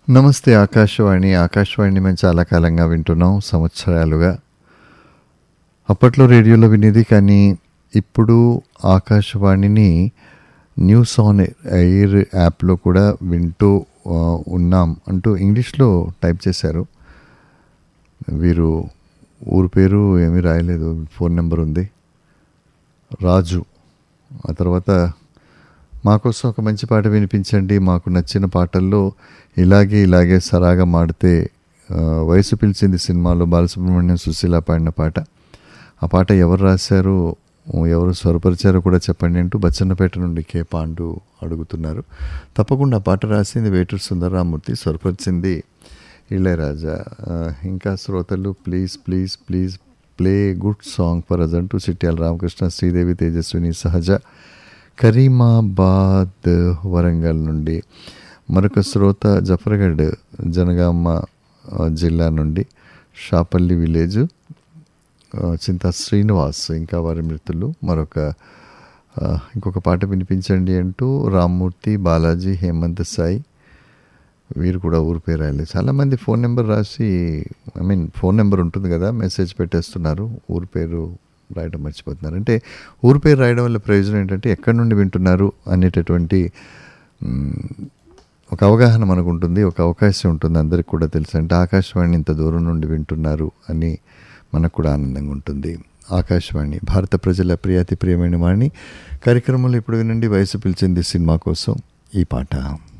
నమస్తే ఆకాశవాణి ఆకాశవాణిని మేము చాలా కాలంగా వింటున్నాం సంవత్సరాలుగా అప్పట్లో రేడియోలో వినేది కానీ ఇప్పుడు ఆకాశవాణిని న్యూస్ ఆన్ ఎయిర్ యాప్లో కూడా వింటూ ఆ, ఉన్నాం అంటూ ఇంగ్లీష్లో టైప్ చేశారు వీరు ఊరు పేరు ఏమీ రాయలేదు ఫోన్ నెంబర్ ఉంది రాజు ఆ తర్వాత మాకోసం ఒక మంచి పాట వినిపించండి మాకు నచ్చిన పాటల్లో ఇలాగే ఇలాగే సరాగా మాడితే ఆ, వయసు పిలిచింది సినిమాలో బాలసుబ్రహ్మణ్యం సుశీల పాడిన పాట ఆ పాట ఎవరు రాశారు ఎవరు స్వరపరిచారో కూడా చెప్పండి అంటూ బచ్చన్నపేట నుండి కే పాండు అడుగుతున్నారు తప్పకుండా ఆ పాట రాసింది వేటూరు సుందరరామూర్తి స్వరపరిచింది ఇళయరాజా ఆ, ఇంకా శ్రోతలు please please please play good song for us అంటూ చిట్యాల రామకృష్ణ శ్రీదేవి తేజస్విని సహజ కరీమాబాద్ వరంగల్ నుండి మరొక శ్రోత జఫర్గఢ్ జనగామ ఆ, జిల్లా నుండి షాపల్లి విలేజ్ ఆ, చింతా శ్రీనివాస్ ఇంకా వారి మృతులు మరొక ఆ, ఇంకొక పాట వినిపించండి అంటూ రామ్మూర్తి బాలాజీ హేమంత్ సాయి వీరు కూడా ఊరి పేరు రాయలేదు చాలామంది ఫోన్ నెంబర్ రాసి ఐ మీన్ ఫోన్ నెంబర్ ఉంటుంది కదా మెసేజ్ పెట్టేస్తున్నారు ఊరి పేరు రాయడం మర్చిపోతున్నారు అంటే ఊరి పేరు రాయడం వల్ల ప్రయోజనం ఏంటంటే ఎక్కడి నుండి వింటున్నారు అనేటటువంటి మ్, ఒక అవగాహన మనకు ఉంటుంది ఒక అవకాశం ఉంటుంది అందరికి కూడా తెలుసు అంటే ఆకాశవాణి ఇంత దూరం నుండి వింటున్నారు అని మనకు కూడా ఆనందంగా ఉంటుంది ఆకాశవాణి భారత ప్రజల ప్రియాతి ప్రియమైన వాణి కార్యక్రమంలో ఇప్పుడు వినండి వయసు పిలిచింది సినిమా కోసం ఈ పాట